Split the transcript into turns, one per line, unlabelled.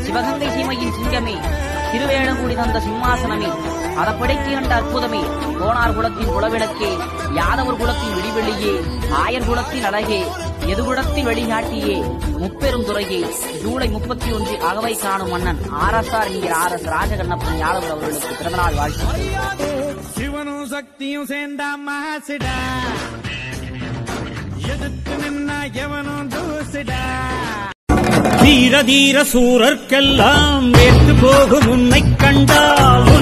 சிவகங்கை சீமையின் சிங்கமே திருவேணங்குடி தந்த சிம்மாசனமே அதப்படைக்கு கண்ட அற்புதமே கோனார் குலத்தின் குலவிளக்கே யாதவர் குலத்தின் விடிவெளியே ஆயர் குலத்தின் அழகே எதுகுடத்தின் வழிகாட்டியே முப்பெரும் துறையே ஜூலை முப்பத்தி ஒன்று அகவை காணும் மன்னன் ஆர் எஸ் ஆர் என்கிற ஆர் எஸ் ராஜகண்ணப்பன் யாதவர் அவர்களுக்கு பிறந்தநாள் வாழ்த்து
சிவனும் சக்தியும் சேர்ந்தா மாசுடா எதிர்த்து நின்னா எவனும் தூசுடா
தீர தீர சூரர்க்கெல்லாம் வேற்று போகும் உன்னை கண்டால்